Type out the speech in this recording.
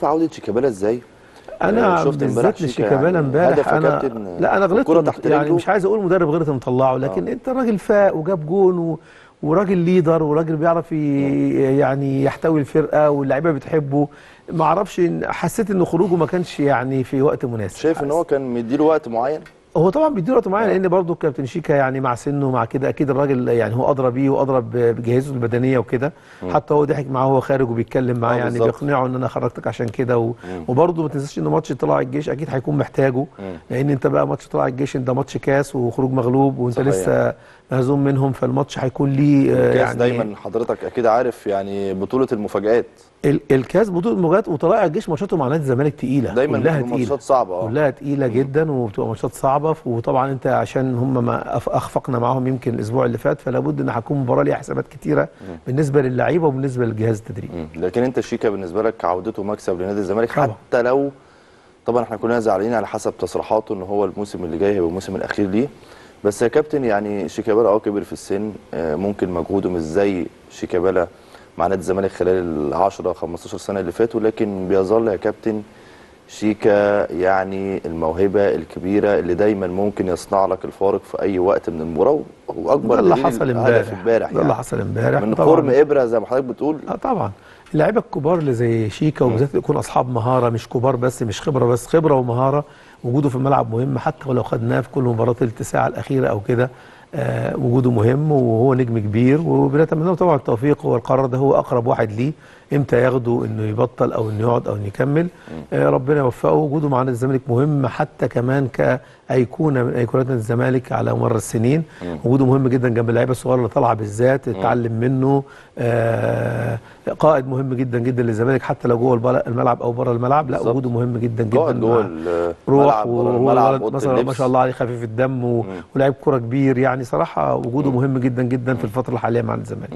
بتشوف عوده شيكابالا ازاي انا آه، شفت امبارح بالذات شيكا لشيكابالا يعني امبارح هدف يا انا كابتن، لا انا الكرة غلطت تحت يعني رجله. مش عايز اقول مدرب غلط مطلعه لكن آه. انت راجل فاق وجاب جون و... وراجل ليدر وراجل بيعرف ي... يعني يحتوي الفرقه واللعيبه بتحبه ما اعرفش إن- حسيت ان خروجه ما كانش يعني في وقت مناسب شايف ان هو كان مديله وقت معين هو طبعا بيديله وقت معين لان برضه كابتن شيكا يعني مع سنه مع كده اكيد الراجل يعني هو ادرى بيه وادرى ب- بجهازه البدنيه وكده حتى هو ضحك معاه وهو خارج وبيتكلم معاه آه، يعني بالظبط. بيقنعه ان انا خرجتك عشان كده و... وبرضه ما تنساش ان ماتش طلائع الجيش اكيد هيكون محتاجه لان انت بقى ماتش طلائع الجيش انت ماتش كاس وخروج مغلوب وانت صحيح. لسه مهزوم منهم فالماتش هيكون ليه آه، كاس يعني دايما حضرتك اكيد عارف يعني بطوله المفاجآت ال- الكاس بطوله المباريات وطلائع الجيش ماتشاته مع نادي الزمالك تقيله دايما كلها بتبقى تقيله ماتشات صعبه اه كلها تقيله جدا وبتبقى ماتشات صعبه وطبعا انت عشان هم ما أف- اخفقنا معاهم يمكن الاسبوع اللي فات فلا بد ان هتكون مباراه ليها حسابات كتيره بالنسبه للعيبه وبالنسبه للجهاز التدريبي مم. لكن انت شيكا بالنسبه لك عودته مكسب لنادي الزمالك طبعا. حتى لو طبعا احنا كلنا زعلانين على حسب تصريحاته ان هو الموسم اللي جاي هيبقى الموسم الاخير ليه بس يا كابتن يعني شيكابالا اه كبر في السن آه، ممكن مجهوده مش زي شيكابالا مع نادي الزمالك خلال ال 10 15 سنه اللي فاتوا لكن بيظل يا كابتن شيكا يعني الموهبه الكبيره اللي دايما ممكن يصنع لك الفارق في اي وقت من المباراه واكبر ده اللي دليل حصل الهدف امبارح امبارح ده اللي حصل امبارح من طبعاً. خرم ابره زي ما حضرتك بتقول اه طبعا اللعيبه الكبار اللي زي شيكا وبالذات يكون اصحاب مهاره مش كبار بس مش خبره بس خبره ومهاره وجوده في الملعب مهم حتى ولو خدناه في كل مباراه تلت ساعه الاخيره او كده آه وجوده مهم وهو نجم كبير وبنتمنى له طبعا التوفيق والقرار ده هو اقرب واحد ليه امتى ياخده انه يبطل او انه يقعد او انه يكمل آه ربنا يوفقه وجوده مع نادي الزمالك مهم حتى كمان كايقونه من ايقونات نادي الزمالك على مر السنين وجوده مهم جدا جنب اللعيبه الصغيره اللي طالعه بالذات تتعلم منه آه قائد مهم جدا جدا للزمالك حتى لو جوه البل- الملعب او بره الملعب لا بالظبط. وجوده مهم جدا جدا قائد جوه مع- الملعب روح بره وهو الملعب ولد اوضه مثلا ما اللبس شاء الله عليه خفيف الدم و... ولاعيب كوره كبير يعني صراحه وجوده مهم جدا جدا في الفتره الحاليه مع الزمالك